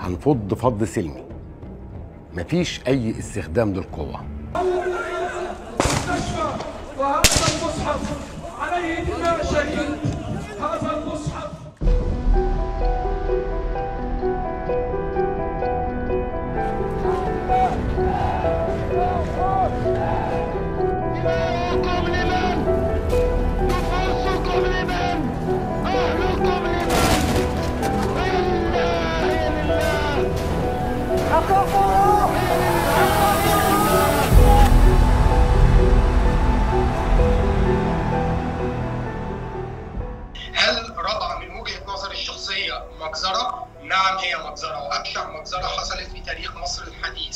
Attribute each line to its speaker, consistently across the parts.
Speaker 1: هنفض فض سلمي مفيش اي استخدام للقوه
Speaker 2: المستشفى وهذا المصحف عليه دماء شهيد هذا المصحف
Speaker 3: دماؤكم لمن؟ نفوسكم لمن؟ أهلكم لمن؟ لله لله حققوا
Speaker 4: هل رضع من وجهه نظري الشخصيه مجزره؟ نعم هي مجزره وابشع مجزره حصلت في تاريخ مصر الحديث.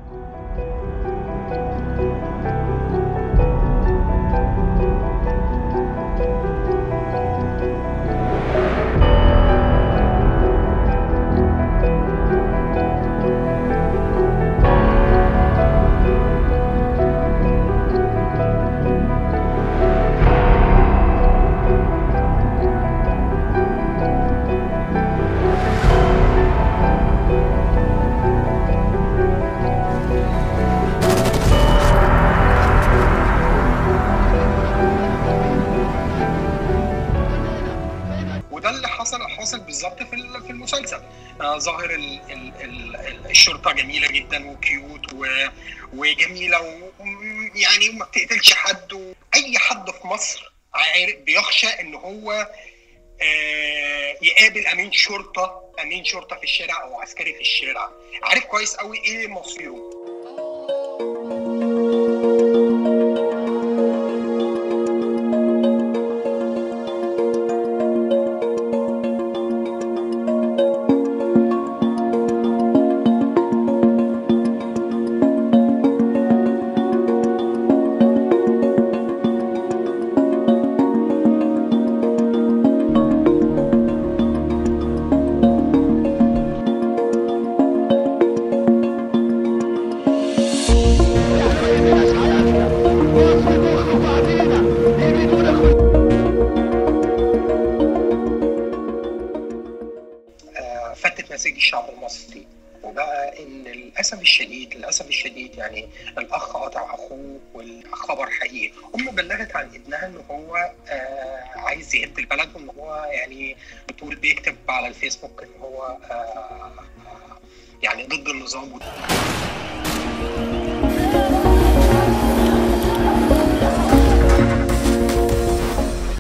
Speaker 4: وده اللي حصل حاصل بالظبط في ال- في المسلسل آه ظاهر ال ال ال ال- الشرطه جميله جدا وكيوت و- وجميله ويعني وما بتقتلش حد واي حد في مصر عارف بيخشى ان هو آه يقابل امين شرطه امين شرطه في الشارع او عسكري في الشارع عارف كويس قوي ايه مصيره آه، فتت مزاج الشعب المصري وبقى ان للاسف الشديد للاسف الشديد يعني الاخ قطع اخوه والخبر حقيقي ام بلغت عن ابنها ان هو آه عايز يهد البلد وان هو يعني بتقول بيكتب على الفيسبوك ان هو آه آه يعني ضد النظام